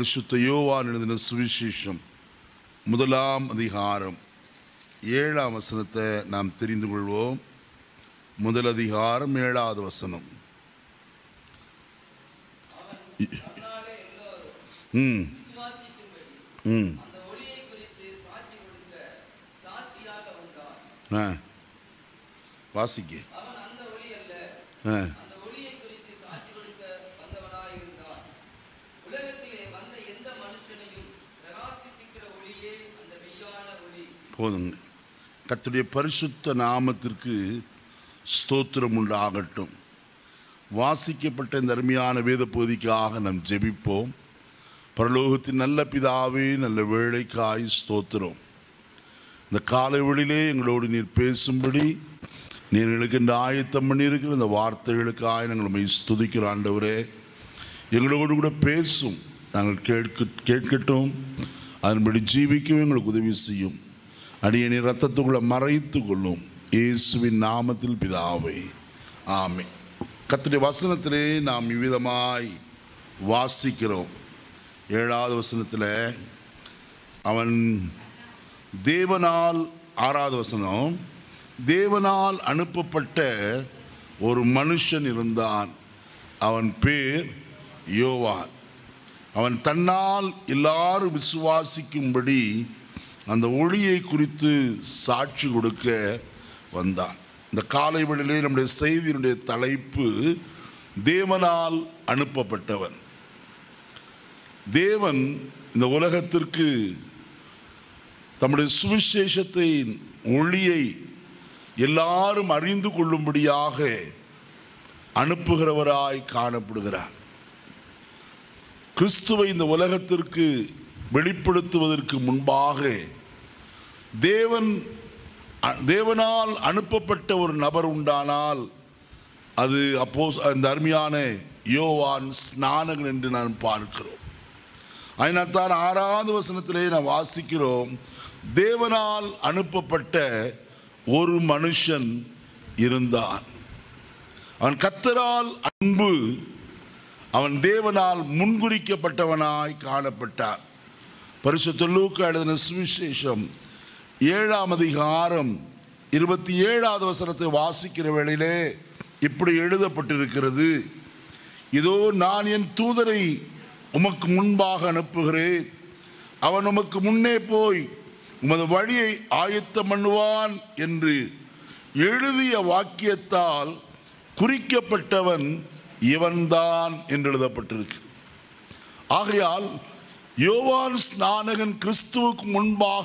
பரிசுத்த யோவான் எழுதின சுவிசேஷம் முதலாம் அதிகாரம் ஏழாம் வசனத்தை நாம் தெரிந்து கொள்வோம் முதல் அதிகாரம் ஏழாவது வசனம் அதனாலே எல்லோரும் ம் விசுவாசிக்கும்படி ம் அந்த ஒளியை குறித்து சாட்சி கொடுக்க சாட்சியாக வந்தார் ஆ வாசிக்க அவன் அந்த ஒளி அல்ல ஆ அந்த ஒளியை குறித்து சாட்சி கொடுக்க வந்தவனாய் இருந்தான் உலகத்திலே வந்த எந்த மனுஷனையும் பிரகாசிப்பிக்கிற ஒளியே அந்த மெய்யான ஒளி போதுங்க கர்த்தருடைய பரிசுத்த நாமத்திற்கு ஸ்தோத்திரம் உண்டாகட்டும் வாசிக்கப்பட்ட இந்த அருமையான வேத பகுதிக்காக நாம் ஜெபிப்போம் பரலோகத்தின் நல்ல பிதாவே நல்ல வேலைக்காய் ஸ்தோத்திரம் இந்த காலை வேளையிலே எங்களோடு நீர் பேசும்படி நீர் எங்களுக்கு இந்த ஆயத்தம் பண்ணியிருக்கிற இந்த வார்த்தைகளுக்காக நாங்கள் உண்மை ஸ்துதிக்கிற ஆண்டவரே எங்களோடு கூட பேசும் நாங்கள் கேட்க கேட்கட்டும் அதன்படி ஜீவிக்கவும் எங்களுக்கு உதவி செய்யும் அடியனை ரத்தத்துக்குள்ள மறைத்து கொள்ளும் இயேசுவின் நாமத்தில் பிதாவே ஆமே கர்த்தருடைய வசனத்திலே நாம் இவ்விதமாய் வாசிக்கிறோம் ஏழாவது வசனத்தில் அவன் தேவனால் ஆறாவது வசனம் தேவனால் அனுப்பப்பட்ட ஒரு மனுஷன் இருந்தான் அவன் பேர் யோவான் அவன் தன்னால் எல்லாரும் விசுவாசிக்கும்படி அந்த ஒளியை குறித்து சாட்சி கொடுக்க வந்தான் இந்த காலை வேளையிலே நம்முடைய செய்தியினுடைய தலைப்பு தேவனால் அனுப்பப்பட்டவன் தேவன் இந்த உலகத்திற்கு தம்முடைய சுவிசேஷத்தை ஒளியை எல்லாரும் அறிந்து கொள்ளும்படியாக அனுப்புகிறவராய் காணப்படுகிறார் கிறிஸ்துவை இந்த உலகத்திற்கு வெளிப்படுத்துவதற்கு முன்பாக தேவன் அ- தேவனால் அனுப்பப்பட்ட ஒரு நபர் உண்டானால் அது அப்போ அந்த அருமையான யோவான் ஸ்நானகன் என்று நான் பார்க்கிறோம் அதனால்தான் ஆறாவது வசனத்திலே நான் வாசிக்கிறோம் தேவனால் அனுப்பப்பட்ட ஒரு மனுஷன் இருந்தான் அவன் கத்தரால் அன்பு அவன் தேவனால் முன்குறிக்கப்பட்டவனாய் காணப்பட்டான் பரிசுத்த லூக்கா எழுதின சுவிசேஷம் ஏழாம் அதிகாரம் இருபத்தி ஏழாவது வசனத்தை வாசிக்கிற வேளையிலே இப்படி எழுதப்பட்டிருக்கிறது இதோ நான் என் தூதரை உமக்கு முன்பாக அனுப்புகிறேன் அவன் உமக்கு முன்னே போய் உமது வழியை ஆயத்தம் பண்ணுவான் என்று எழுதிய வாக்கியத்தால் குறிக்கப்பட்டவன் இவன்தான் என்று எழுதப்பட்டிருக்கு ஆகையால் யோவான் ஸ்நானகன் கிறிஸ்துவுக்கு முன்பாக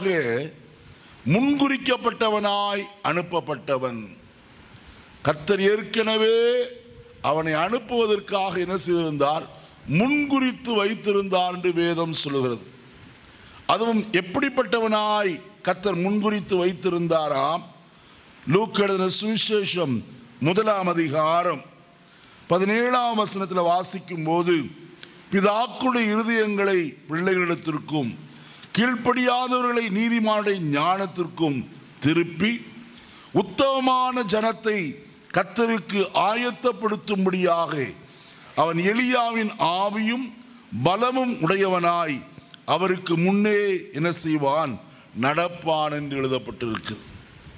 முன்குறிக்கப்பட்டவனாய் அனுப்பப்பட்டவன் கர்த்தர் ஏற்கனவே அவனை அனுப்புவதற்காக என்ன செய்திருந்தார் முன்குறித்து வைத்திருந்தார் என்று வேதம் சொல்லுகிறது அதுவும் எப்படிப்பட்டவனாய் கர்த்தர் முன்குறித்து வைத்திருந்தாராம் லூக்கெழுதின சுவிசேஷம் முதலாம் அதிகாரம் பதினேழாம் வசனத்தில் வாசிக்கும் போது பிதாக்குடைய இருதயங்களை பிள்ளைகளிடத்திற்கும் கீழ்ப்படியாதவர்களை நீதிமானுடைய ஞானத்திற்கும் திருப்பி உத்தமமான ஜனத்தை கத்தருக்கு ஆயத்தப்படுத்தும்படியாக அவன் எலியாவின் ஆவியும் பலமும் உடையவனாய் அவருக்கு முன்னே என்ன செய்வான் நடப்பான் என்று எழுதப்பட்டிருக்கிறது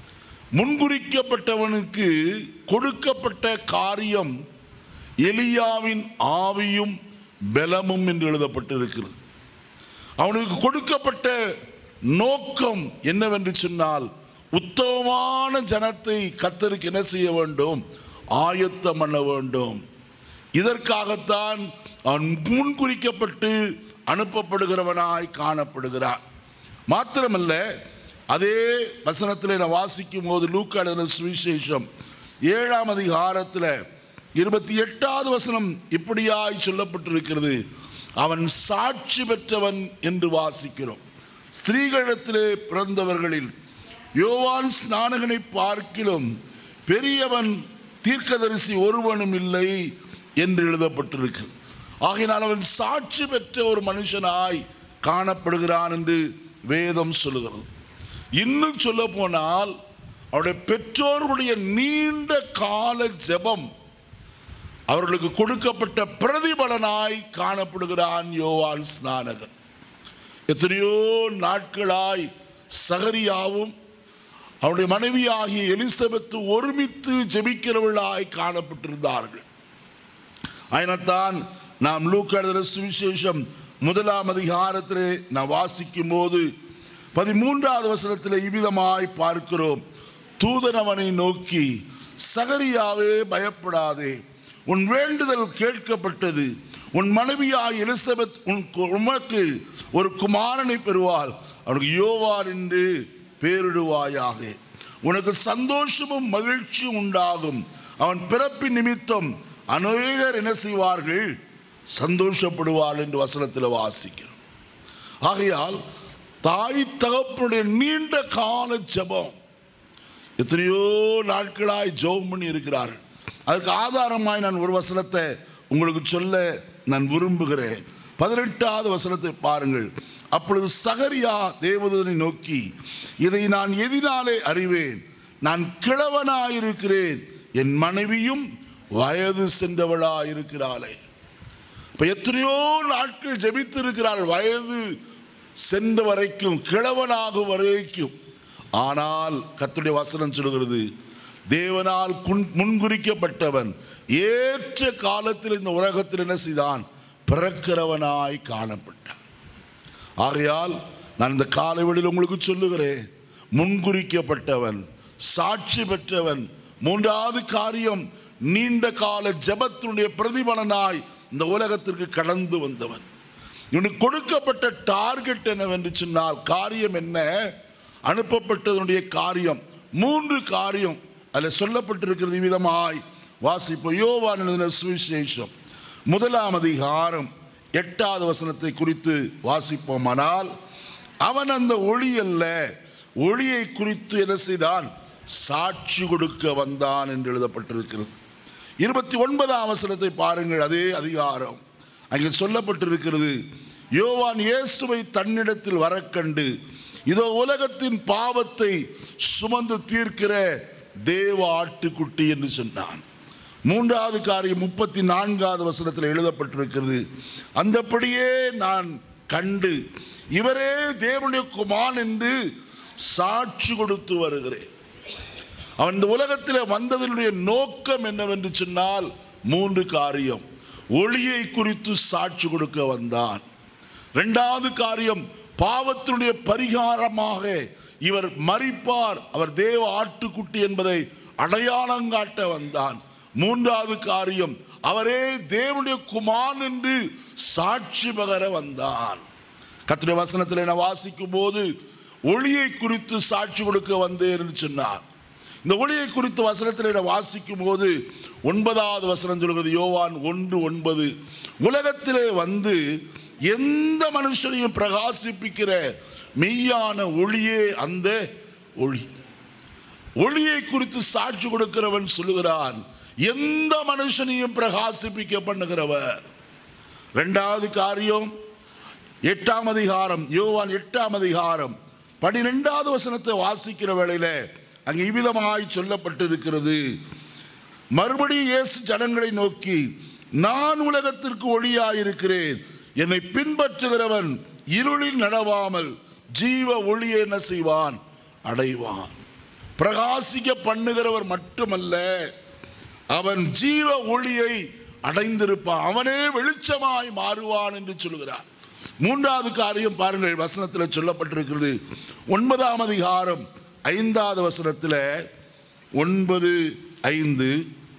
முன்குறிக்கப்பட்டவனுக்கு கொடுக்கப்பட்ட காரியம் எலியாவின் ஆவியும் பலமும் என்று எழுதப்பட்டிருக்கிறது அவனுக்கு கொடுக்கப்பட்ட நோக்கம் என்னவென்று சொன்னால் உத்தமமான ஜனத்தை கத்தருக்கு என்ன செய்ய வேண்டும் ஆயத்தம் பண்ண வேண்டும் இதற்காகத்தான் அவன் முன்குறிக்கப்பட்டு அனுப்பப்படுகிறவனாய் காணப்படுகிறான் மாத்திரமல்ல அதே வசனத்தில் நான் வாசிக்கும் போது லூக்கான சுவிசேஷம் ஏழாம் அதிகாரத்தில் இருபத்தி எட்டாவது வசனம் இப்படியாய் சொல்லப்பட்டிருக்கிறது அவன் சாட்சி பெற்றவன் என்று வாசிக்கிறோம் ஸ்திரீகளிடத்திலே பிறந்தவர்களில் யோவான் ஸ்நானகனை பார்க்கிலும் பெரியவன் தீர்க்கதரிசி ஒருவனும் இல்லை என்று எழுதப்பட்டிருக்கு ஆகையினால் அவன் சாட்சி பெற்ற ஒரு மனுஷனாய் காணப்படுகிறான் என்று வேதம் சொல்லுகிறது இன்னும் சொல்ல போனால் அவருடைய பெற்றோருடைய நீண்ட கால ஜெபம் அவர்களுக்கு கொடுக்கப்பட்ட பிரதிபலனாய் காணப்படுகிறான் யோவான் ஸ்நானகன் எத்தனையோ நாட்களாய் சகரியாவும் அவருடைய மனைவியாகிய எலிசபெத்து ஒருமித்து ஜெபிக்கிறவர்களாய் காணப்பட்டிருந்தார்கள் அதனால்தான் நாம் லூக்கழுத சுவிசேஷம் முதலாம் அதிகாரத்திலே நாம் வாசிக்கும் போது பதிமூன்றாவது வசனத்தில் இவ்விதமாய் பார்க்கிறோம் தூதன் அவனை நோக்கி சகரியாவே பயப்படாதே உன் வேண்டுதல் கேட்கப்பட்டது உன் மனைவியாய் எலிசபெத் உன் கு- உமக்கு ஒரு குமாரனை பெறுவாள் அவனுக்கு யோவான் என்று பேரிடுவாயாக உனக்கு சந்தோஷமும் மகிழ்ச்சியும் உண்டாகும் அவன் பிறப்பின் நிமித்தம் அநேகர் என்ன செய்வார்கள் சந்தோஷப்படுவாள் என்று வசனத்தில் வாசிக்கிறோம் ஆகையால் தாய் தகப்பனுடைய நீண்ட கால ஜெபம் எத்தனையோ நாட்களாய் ஜெபம் பண்ணி இருக்கிறார்கள் அதுக்கு ஆதாரமாய் நான் ஒரு வசனத்தை உங்களுக்கு சொல்ல நான் விரும்புகிறேன் பதினெட்டாவது வசனத்தை பாருங்கள் அப்பொழுது சகரியா தேவதூதனை நோக்கி இதை நான் எதினாலே அறிவேன் நான் கிழவனாயிருக்கிறேன் என் மனைவியும் வயது சென்றவளாயிருக்கிறாளே இப்ப எத்தனையோ நாட்கள் ஜெபித்திருக்கிறாள் வயது சென்ற வரைக்கும் கிழவனாகும் வரைக்கும் ஆனால் கர்த்தருடைய வசனம் சொல்கிறது தேவனால் குன்- முன்குறிக்கப்பட்டவன் ஏற்ற காலத்தில் இந்த உலகத்தில் என்ன செய்தான் பிறக்கிறவனாய் காணப்பட்டான் ஆகையால் நான் இந்த காலைவெளியில் உங்களுக்கு சொல்லுகிறேன் முன்குறிக்கப்பட்டவன் சாட்சி பெற்றவன் மூன்றாவது காரியம் நீண்ட கால ஜெபத்தினுடைய பிரதிபலனாய் இந்த உலகத்திற்கு கடந்து வந்தவன் இவனுக்கு கொடுக்கப்பட்ட டார்கெட் என்னவென்று சொன்னால் காரியம் என்ன அனுப்பப்பட்டதனுடைய காரியம் மூன்று காரியம் அதில் சொல்லப்பட்டிருக்கிறது விதமாய் வாசிப்போம் யோவான் எழுதின சுவிசேஷம் முதலாம் அதிகாரம் எட்டாவது வசனத்தை குறித்து வாசிப்போமானால் அவன் அந்த ஒளி அல்ல ஒளியை குறித்து என்ன செய்தான் சாட்சி கொடுக்க வந்தான் என்று எழுதப்பட்டிருக்கிறது இருபத்தி ஒன்பதாம் வசனத்தை பாருங்கள் அதே அதிகாரம் அங்கே சொல்லப்பட்டிருக்கிறது யோவான் இயேசுவை தன்னிடத்தில் வரக்கண்டு இதோ உலகத்தின் பாவத்தை சுமந்து தீர்க்கிற தேவ ஆட்டுக்குட்டி என்று சொன்னான் மூன்றாவது காரியம் முப்பத்தி நான்காவது வசனத்தில் எழுதப்பட்டிருக்கிறது அந்தப்படியே நான் கண்டு இவரே தேவனுடைய குமான் என்று சாட்சி கொடுத்து வருகிறேன் அவன் இந்த உலகத்தில் வந்ததனுடைய நோக்கம் என்னவென்று சொன்னால் மூன்று காரியம் ஒளியை குறித்து சாட்சி கொடுக்க வந்தான் இரண்டாவது காரியம் பாவத்தினுடைய பரிகாரமாக இவர் மறிப்பார் அவர் தேவ ஆட்டுக்குட்டி என்பதை அடையாளம் காட்ட வந்தான் மூன்றாவது காரியம் அவரே தேவனுடைய குமான் என்று சாட்சி பகர வந்தான் கர்த்தருடைய வசனத்தில் நான் வாசிக்கும் போது ஒளியை குறித்து சாட்சி கொடுக்க வந்தேன் என்று சொன்னார் இந்த ஒளியை குறித்து வசனத்தில் நான் வாசிக்கும் போது ஒன்பதாவது வசனம் சொல்கிறது யோவான் ஒன்று ஒன்பது உலகத்திலே வந்து எந்த மனுஷனையும் பிரகாசிப்பிக்கிற மெய்யான ஒளியே அந்த ஒளி ஒளியை குறித்து சாட்சி கொடுக்கிறவன் சொல்லுகிறான் எந்த மனுஷனையும் பிரகாசிப்பிக்க பண்ணுகிறவர் இரண்டாவது காரியம் எட்டாம் அதிகாரம் யோவான் எட்டாம் அதிகாரம் பனிரெண்டாவது வசனத்தை வாசிக்கிற வேளையில அங்கே இவ்விதமாய் சொல்லப்பட்டிருக்கிறது மறுபடியும் இயேசு ஜனங்களை நோக்கி நான் உலகத்திற்கு ஒளியாயிருக்கிறேன் என்னை பின்பற்றுகிறவன் இருளில் நடவாமல் ஜீவ ஒளியை என்ன செய்வான் அடைவான் பிரகாசிக்க பண்ணுகிறவர் மட்டுமல்ல அவன் ஜீவ ஒளியை அடைந்திருப்பான் அவனே வெளிச்சமாய் மாறுவான் என்று சொல்கிறார் மூன்றாவது காரியம் பாருங்கள் வசனத்தில் சொல்லப்பட்டிருக்கிறது ஒன்பதாம் அதிகாரம் ஐந்தாவது வசனத்தில் ஒன்பது ஐந்து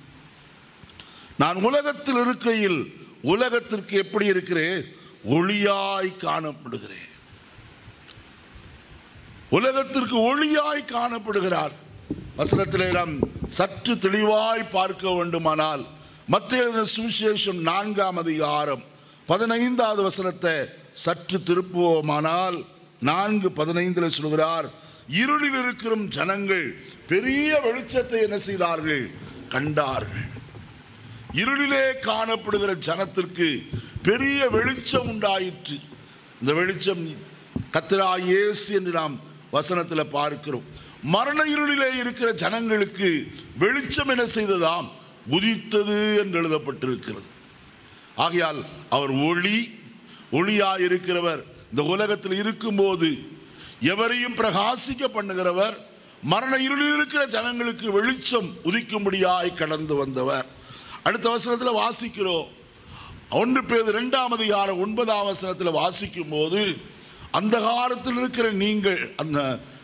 நான் உலகத்தில் இருக்கையில் உலகத்திற்கு எப்படி இருக்கிறேன் ஒளியாய் காணப்படுகிறேன் உலகத்திற்கு ஒளியாய் காணப்படுகிறார் வசனத்திலே நாம் சற்று தெளிவாய் பார்க்க வேண்டுமானால் மத்திய சுவிசேஷம் நான்காம் அதிகாரம் பதினைந்தாவது வசனத்தை சற்று திருப்புவோமானால் நான்கு பதினைந்தில் சொல்கிறார் இருளில் இருக்கிற ஜனங்கள் பெரிய வெளிச்சத்தை என்ன செய்தார்கள் கண்டார்கள் இருளிலே காணப்படுகிற ஜனத்திற்கு பெரிய வெளிச்சம் உண்டாயிற்று இந்த வெளிச்சம் கத்திரா இயேசு என்று நாம் வசனத்தில் பார்க்கிறோம் மரண இருளிலே இருக்கிற ஜனங்களுக்கு வெளிச்சம் என்ன செய்ததாம் உதித்தது என்று எழுதப்பட்டிருக்கிறது ஆகையால் அவர் ஒளி ஒளியாய் இருக்கிறவர் இந்த உலகத்தில் இருக்கும்போது எவரையும் பிரகாசிக்க பண்ணுகிறவர் மரண இருளில் இருக்கிற ஜனங்களுக்கு வெளிச்சம் உதிக்கும்படியாய் கடந்து வந்தவர் அடுத்த வசனத்தில் வாசிக்கிறோம் ஒன்று பேர் இரண்டாம் அதிகாரம் ஒன்பதாம் வசனத்தில் வாசிக்கும் போது அந்த காலத்தில் இருக்கிற நீங்கள் அந்த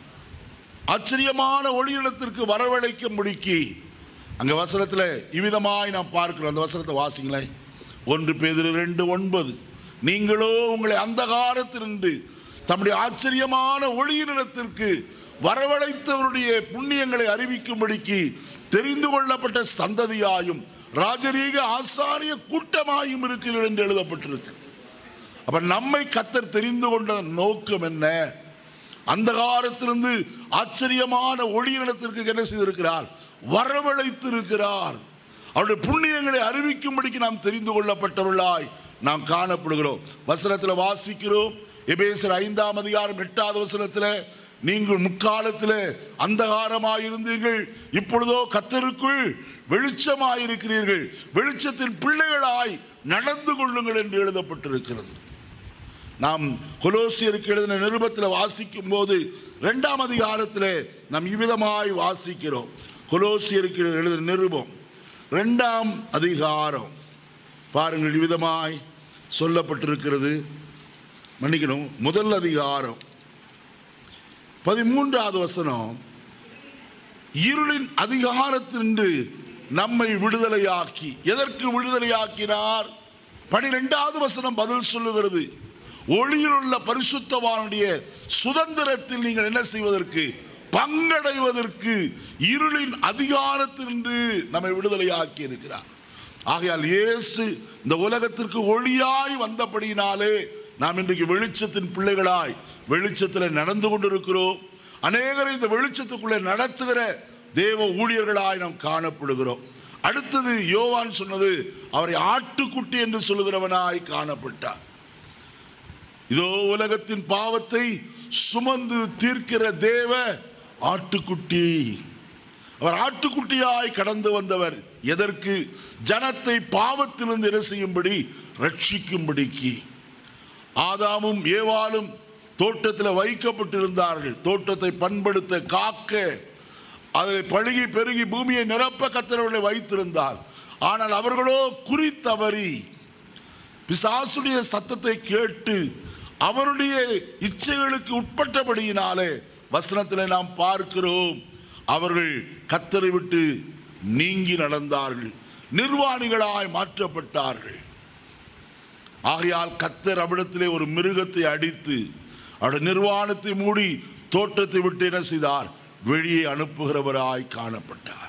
ஆச்சரியமான ஒளியிடத்திற்கு வரவழைக்க முடிக்கி அங்க வசனத்தில் இவ்விதமாய் நாம் பார்க்கிறோம் அந்த வசனத்தை வாசிங்களேன் ஒன்று பேதிரு ரெண்டு ஒன்பது நீங்களோ உங்களை அந்த காலத்திலிருந்து தம்முடைய ஆச்சரியமான ஒளியினிடத்திற்கு வரவழைத்தவருடைய புண்ணியங்களை அறிவிக்கும்படிக்கு தெரிந்து கொள்ளப்பட்ட சந்ததியாயும் ராஜரீக ஆசாரிய கூட்டமாயும் இருக்கிறீர்கள் என்று எழுதப்பட்டிருக்கு அப்ப நம்மை கத்தர் தெரிந்து கொண்ட நோக்கம் என்ன அந்த காலத்திலிருந்து ஆச்சரியமான ஒளியினிடத்திற்கு என்ன செய்திருக்கிறார் வரவழைத்திருக்கிறார் அவருடைய புண்ணியங்களை அறிவிக்கும்படிக்கு நாம் தெரிந்து கொள்ளப்பட்டவர்களாய் நாம் காணப்படுகிறோம் வசனத்தில் வாசிக்கிறோம் எபேசர் ஐந்தாம் அதிகாரம் எட்டாவது வசனத்தில் நீங்கள் முக்காலத்தில் அந்தகாரமாயிருந்தீர்கள் இப்பொழுதோ கத்தருக்குள் வெளிச்சமாயிருக்கிறீர்கள் வெளிச்சத்தின் பிள்ளைகளாய் நடந்து கொள்ளுங்கள் என்று எழுதப்பட்டிருக்கிறது நாம் கொலோசியருக்கு எழுதின நிருபத்தில் வாசிக்கும் போது இரண்டாம் அதிகாரத்தில் நாம் இவ்விதமாய் வாசிக்கிறோம் கொலோசியருக்கு எழுதின நிருபம் இரண்டாம் அதிகாரம் பாருங்கள் இவ்விதமாய் சொல்லப்பட்டிருக்கிறது மன்னிக்கணும் முதல் அதிகாரம் பதிமூன்றாவது வசனம் இருளின் அதிகாரத்தின்று நம்மை விடுதலையாக்கி எதற்கு விடுதலையாக்கினார் பனிரெண்டாவது வசனம் பதில் சொல்லுகிறது ஒளியில் உள்ள பரிசுத்தவானுடைய சுதந்திரத்தில் நீங்கள் என்ன செய்வதற்கு பங்கடைவதற்கு இருளின் அதிகாரத்தின்று நம்மை விடுதலையாக்கி இருக்கிறார் ஆகையால் இயேசு இந்த உலகத்திற்கு ஒளியாய் வந்தபடியினாலே நாம் இன்றைக்கு வெளிச்சத்தின் பிள்ளைகளாய் வெளிச்சத்தில் நடந்து கொண்டிருக்கிறோம் அநேகரை இந்த வெளிச்சத்துக்குள்ளே நடத்துகிற தேவ ஊழியர்களாய் நாம் காணப்படுகிறோம் அடுத்தது யோவான் சொன்னது அவரை ஆட்டுக்குட்டி என்று சொல்லுகிறவனாய் காணப்பட்டார் இதோ உலகத்தின் பாவத்தை சுமந்து தீர்க்கிற தேவ ஆட்டுக்குட்டி அவர் ஆட்டுக்குட்டியாய் கடந்து வந்தவர் எதற்கு ஜனத்தை பாவத்திலிருந்து என்ன செய்யும்படி ரட்சிக்கும்படிக்கு ஆதாமும் ஏவாளும் தோட்டத்தில் வைக்கப்பட்டிருந்தார்கள் தோட்டத்தை பண்படுத்த காக்க அதில் பழுகி பெருகி பூமியை நிரப்ப கத்தரவர்களை வைத்திருந்தார் ஆனால் அவர்களோ குறித்தவறி பிசாசுடைய சத்தத்தை கேட்டு அவருடைய இச்சைகளுக்கு உட்பட்டபடியினாலே வசனத்தில் நாம் பார்க்கிறோம் அவர்கள் கத்தரை விட்டு நீங்கி நடந்தார்கள் நிர்வாணிகளாய் மாற்றப்பட்டார்கள் ஆகையால் கத்தர் அவிடத்திலே ஒரு மிருகத்தை அடித்து அவருடைய நிர்வாணத்தை மூடி தோட்டத்தை விட்டு என்ன செய்தார் வெளியே அனுப்புகிறவராய் காணப்பட்டார்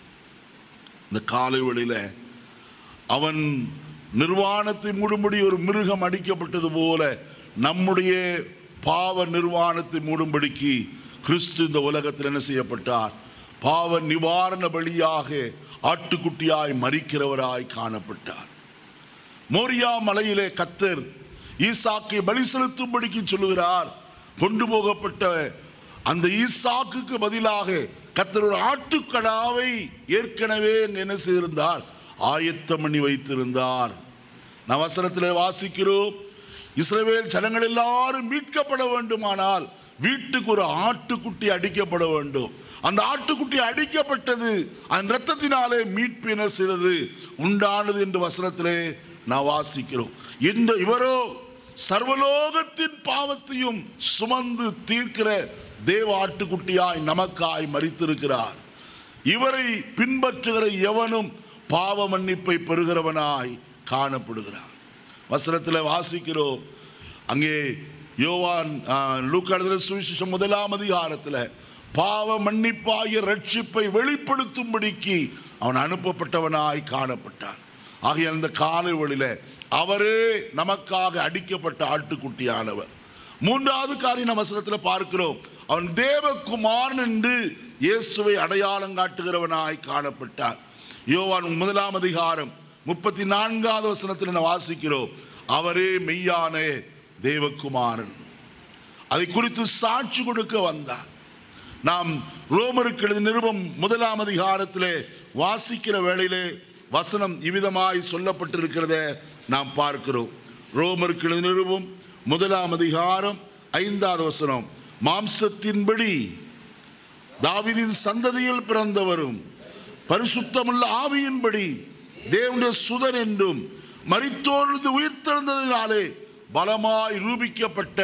இந்த காலை வழியில அவன் நிர்வாணத்தை மூடும்படி ஒரு மிருகம் அடிக்கப்பட்டது போல நம்முடைய பாவ நிர்வாணத்தை மூடும்படிக்கு கிறிஸ்து இந்த உலகத்தில் என்ன செய்யப்பட்டார் பாவ நிவாரண பலியாக ஆட்டுக்குட்டியாய் மறிக்கிறவராய் காணப்பட்டார் மோரியா மலையிலே கத்தர் ஈசாக்கை பலி செலுத்தும்படிக்கு சொல்லுகிறார் கொண்டு போகப்பட்ட அந்த ஈசாக்குக்கு பதிலாக கத்தர் ஒரு ஆட்டுக்கடாவை ஏற்கனவே அங்கு என்ன செய்திருந்தார் ஆயத்தம் பண்ணி வைத்திருந்தார் நான் வசனத்தில் வாசிக்கிறோம் இஸ்ரவேல் ஜனங்கள் எல்லாரும் மீட்கப்பட வேண்டுமானால் வீட்டுக்கு ஒரு ஆட்டுக்குட்டி அடிக்கப்பட வேண்டும் அந்த ஆட்டுக்குட்டி அடிக்கப்பட்டது அந்த இரத்தத்தினாலே மீட்பு என்ன செய்தது உண்டானது என்று வசனத்திலே நான் வாசிக்கிறோம் இந்த இவரோ சர்வலோகத்தின் பாவத்தையும் சுமந்து தீர்க்கிற தேவ ஆட்டுக்குட்டியாய் நமக்காய் மறித்திருக்கிறார் இவரை பின்பற்றுகிற எவனும் பாவ மன்னிப்பை பெறுகிறவனாய் காணப்படுகிறார் வசனத்தில் வாசிக்கிறோம் அங்கே யோவான் லூக்காடுதல சுவிசேஷம் முதலாம் அதிகாரத்தில் பாவ மன்னிப்பாகிய ரட்சிப்பை வெளிப்படுத்தும்படிக்கு அவன் அனுப்பப்பட்டவனாய் காணப்பட்டான் ஆகிய அந்த காலை வழியில அவரே நமக்காக அடிக்கப்பட்ட ஆட்டுக்குட்டியானவர் மூன்றாவது காரியம் வசனத்தில் பார்க்கிறோம் அவன் தேவகுமாரன் என்று இயேசுவை அடையாளம் காட்டுகிறவனாய் காணப்பட்டார் யோவான் முதலாம் அதிகாரம் முப்பத்தி நான்காவது வசனத்தில் நான் வாசிக்கிறோம் அவரே மெய்யான தேவகுமாரன் அதை குறித்து சாட்சி கொடுக்க வந்தார் நாம் ரோமருக்கு எழுதிய நிருபம் முதலாம் அதிகாரத்திலே வாசிக்கிற வேளையிலே வசனம் இவ்விதமாய் சொல்லப்பட்டிருக்கிறத நாம் பார்க்கிறோம் ரோமருக்கு நிறுவும் முதலாம் அதிகாரம் ஐந்தாவது வசனம் மாம்சத்தின்படி தாவீதின் சந்ததியில் பிறந்தவரும் பரிசுத்தமுள்ள ஆவியின்படி தேவனுடைய சுதன் என்றும் மரித்தோர்ந்து உயிர்த்தெழுந்ததினாலே பலமாய் ரூபிக்கப்பட்ட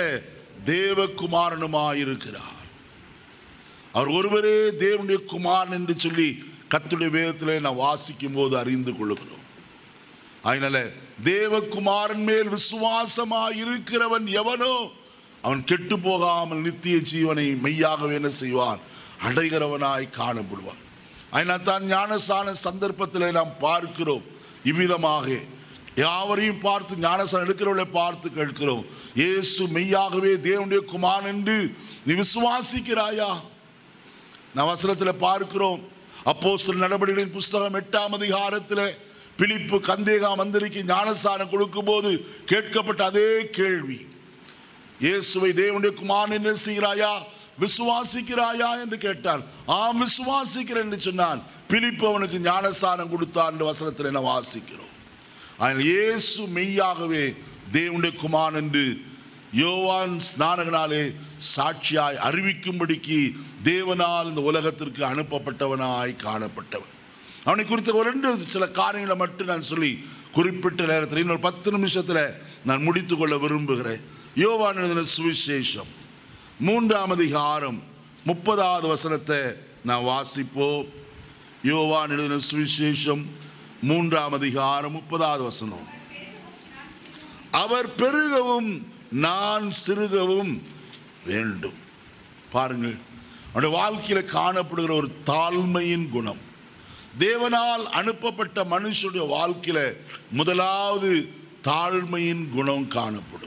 தேவகுமாரனுமாயிருக்கிறார் அவர் ஒருவரே தேவனுடைய குமாரன் என்று சொல்லி கத்துடைய வேதத்திலே நான் வாசிக்கும் போது அறிந்து கொள்ளுகிறோம் அதனால தேவகுமாரன் மேல் விசுவாசமாய் இருக்கிறவன் எவனோ அவன் கெட்டு போகாமல் நித்திய ஜீவனை மெய்யாகவே என்ன செய்வான் அடைகிறவனாய் காணப்படுவான் அதனால் தான் ஞானசான சந்தர்ப்பத்தில் நாம் பார்க்கிறோம் இவ்விதமாக யாவரையும் பார்த்து ஞானசானம் எடுக்கிறவர்களை பார்த்து கேட்கிறோம் இயேசு மெய்யாகவே தேவனுடைய குமாரன் என்று நீ விசுவாசிக்கிறாயா நான் வசனத்தில் பார்க்கிறோம் அப்போஸ்தலர் நடவடிக்கைகளின் புஸ்தகம் எட்டாம் அதிகாரத்தில் பிலிப்பு கந்தேகா மந்திரிக்கு ஞானஸ்தானம் கொடுக்கும்போது கேட்கப்பட்ட அதே கேள்வி இயேசுவை தேவனுடைய குமாரன் என்ன செய்கிறாயா விசுவாசிக்கிறாயா என்று கேட்டான் ஆம் விசுவாசிக்கிறேன் என்று சொன்னான் பிலிப்பு அவனுக்கு ஞானஸ்தானம் கொடுத்தான் என்று வசனத்தில் என்ன வாசிக்கிறோம் ஆனால் இயேசு மெய்யாகவே தேவனுடைய குமாரன் என்று யோவான் ஸ்நானகனாலே சாட்சியாய் அறிவிக்கும்படிக்கு தேவனால் இந்த உலகத்திற்கு அனுப்பப்பட்டவனாய் காணப்பட்டவன் அவனை குறித்த ஒரு ரெண்டு சில காரியங்களை மட்டும் நான் சொல்லி குறிப்பிட்ட நேரத்தில் இன்னொரு பத்து நிமிஷத்தில் நான் முடித்துக் கொள்ள விரும்புகிறேன் யோவான் எழுதின சுவிசேஷம் மூன்றாம் அதிகாரம் முப்பதாவது வசனத்தை நான் வாசிப்போம் யோவான் எழுதின சுவிசேஷம் மூன்றாம் அதிகாரம் முப்பதாவது வசனம் அவர் பெருகவும் நான் சிறுகவும் வேண்டும் பாருங்கள் அவனுடைய வாழ்க்கையில காணப்படுகிற ஒரு தாழ்மையின் குணம் தேவனால் அனுப்பப்பட்ட மனுஷனுடைய வாழ்க்கையில முதலாவது தாழ்மையின் குணம் காணப்படும்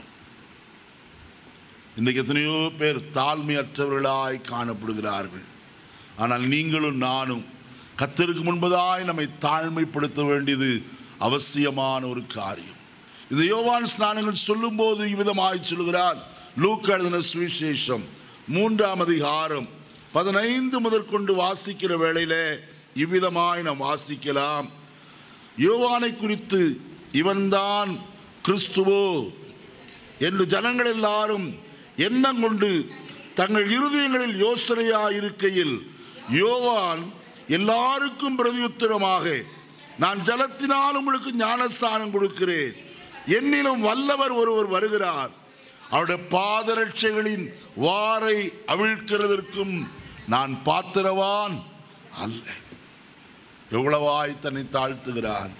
இன்றைக்கு எத்தனையோ பேர் தாழ்மையற்றவர்களாய் காணப்படுகிறார்கள் ஆனால் நீங்களும் நானும் கத்தருக்கு முன்பதாய் நம்மை தாழ்மைப்படுத்த வேண்டியது அவசியமான ஒரு காரியம் இந்த யோவான் ஸ்நானங்கள் சொல்லும்போது இவ்விதமாய் சொல்கிறார் லூக்கா எழுதின சுவிசேஷம் மூன்றாம் அதிகாரம் பதினைந்து முதற்கொண்டு வாசிக்கிற வேளையில இவ்விதமாய் நாம் வாசிக்கலாம் யோவானை குறித்து இவன்தான் கிறிஸ்துவோ என்று ஜனங்கள் எல்லாரும் எண்ணம் கொண்டு தங்கள் இருதயங்களில் யோசனையாக இருக்கையில் யோவான் எல்லாருக்கும் பிரதியுத்தரமாக நான் ஜலத்தினால் உங்களுக்கு ஞானஸ்தானம் கொடுக்கிறேன் என்னிலும் வல்லவர் ஒருவர் வருகிறார் அவருடைய பாதரட்சைகளின் வாரை அவிழ்க்கிறதற்கும் நான் பாத்திரவான் அல்ல எவ்வளவாய் தன்னை தாழ்த்துகிறான்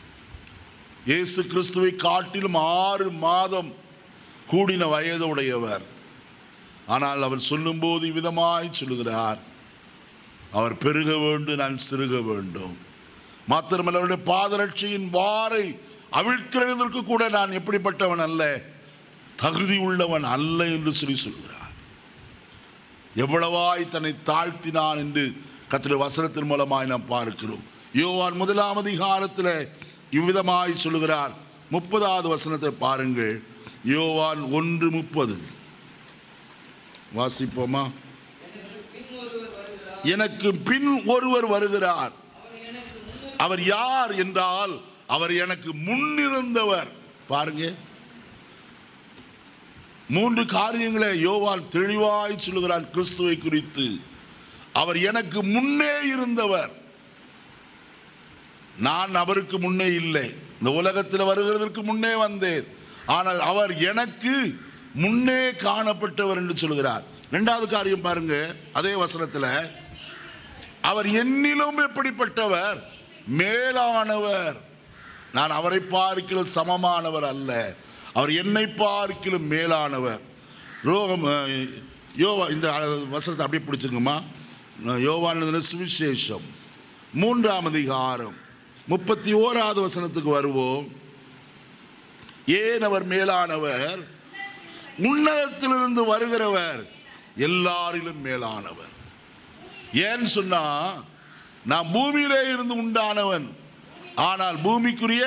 இயேசு கிறிஸ்துவை காட்டிலும் ஆறு மாதம் கூடின வயது உடையவர் ஆனால் அவர் சொல்லும்போது விதமாய் சொல்லுகிறார் அவர் பெருக வேண்டும் நான் சிறுக வேண்டும் மாத்திரமல்ல அவருடைய பாதரட்சியின் வாரை அவிழ்க்கிறதற்கு கூட நான் எப்படிப்பட்டவன் அல்ல தகுதி உள்ளவன் அல்ல என்று சொல்லி சொல்கிறார் எவ்வளவாய் தன்னை தாழ்த்தினான் என்று கத்திர வசனத்தின் மூலமாய் நாம் பார்க்கிறோம் யோவான் முதலாம் அதிகாரத்தில் இவ்விதமாய் சொல்லுகிறார் முப்பதாவது வசனத்தை பாருங்கள் யோவான் ஒன்று முப்பது வாசிப்போமா எனக்கு பின் ஒருவர் வருகிறார் அவர் யார் என்றால் அவர் எனக்கு முன்னிருந்தவர் பாருங்க மூன்று காரியங்களை யோவான் தெளிவாய் சொல்லுகிறான் கிறிஸ்துவை குறித்து அவர் எனக்கு முன்னே இருந்தவர் நான் அவருக்கு முன்னே இல்லை இந்த உலகத்தில் வருகிறதற்கு முன்னே வந்தேன் ஆனால் அவர் எனக்கு முன்னே காணப்பட்டவர் என்று சொல்கிறார் இரண்டாவது காரியம் பாருங்க அதே வசனத்தில் அவர் என்னிலும் எப்படிப்பட்டவர் மேலானவர் நான் அவரை பார்க்கிலும் சமமானவர் அல்ல அவர் என்னை பார்க்கிலும் மேலானவர் ரோகம் அஹ், யோவா இந்த வசனத்தை அப்படியே பிடிச்சிருங்கம்மா யோவானதுல சுவிசேஷம் மூன்றாம் அதிகாரம் முப்பத்தி ஓராவது வசனத்துக்கு வருவோம் ஏன் அவர் மேலானவர் உன்னதத்திலிருந்து வருகிறவர் எல்லாரிலும் மேலானவர் ஏன்னு சொன்னா நான் பூமியிலே இருந்து உண்டானவன் ஆனால் பூமிக்குரிய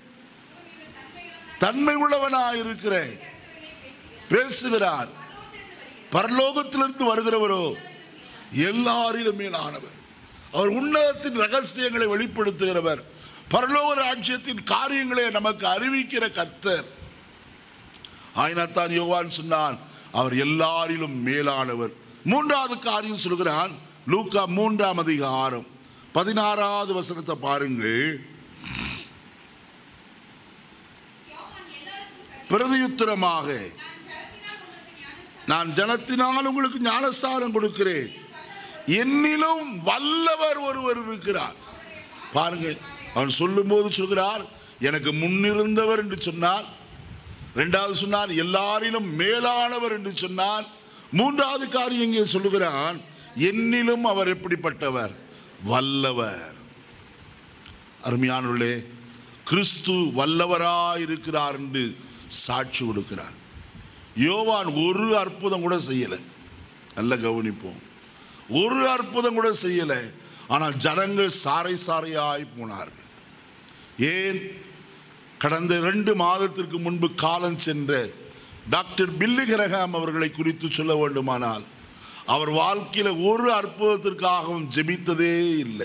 தன்மை உள்ளவனாய் இருக்கிறேன் பேசுகிறார் பரலோகத்திலிருந்து வருகிறவரோ எல்லாரிலும் மேலானவர் அவர் உன்னதத்தின் ரகசியங்களை வெளிப்படுத்துகிறவர் பரலோக ராஜ்யத்தின் காரியங்களை நமக்கு அறிவிக்கிற கர்த்தர் ஆயினத்தான் யோவான் சொன்னான் அவர் எல்லாரிலும் மேலானவர் மூன்றாவது காரியம் சொல்கிறான் லூக்கா மூன்றாம் அதிகாரம் பதினாறாவது வசனத்தை பாருங்கள் யோவான் எல்லாருக்கும் பிரதி- பிரதியுத்தரமாக நான் ஜலத்தினால் உங்களுக்கு நான் ஜனத்தினால் உங்களுக்கு ஞானஸ்நானம் ஞானஸ்தானம் கொடுக்கிறேன் என்னிலும் வல்லவர் ஒருவர் இருக்கிறார் பாருங்க அவன் சொல்லும்போது சொல்கிறார் எனக்கு முன்னிருந்தவர் என்று சொன்னார் இரண்டாவது சொன்னார் எல்லாரிலும் மேலானவர் என்று சொன்னார் மூன்றாவது காரியம் இங்கே சொல்லுகிறான் என்னிலும் அவர் எப்படிப்பட்டவர் வல்லவர் அருமையானவர்களே கிறிஸ்து வல்லவராயிருக்கிறார் என்று சாட்சி கொடுக்கிறார் யோவான் ஒரு அற்புதம் கூட செய்யலை நல்ல கவனிப்போம் ஒரு அற்புதம் கூட செய்யலை ஆனால் ஜனங்கள் சாறை சாறையாய் போனார்கள் ஏன் கடந்த ரெண்டு மாதத்திற்கு முன்பு காலம் சென்ற டாக்டர் பில்லி கிரகாம் அவர்களை குறித்து சொல்ல வேண்டுமானால் அவர் வாழ்க்கையில் ஒரு அற்புதத்திற்காகவும் ஜெபித்ததே இல்லை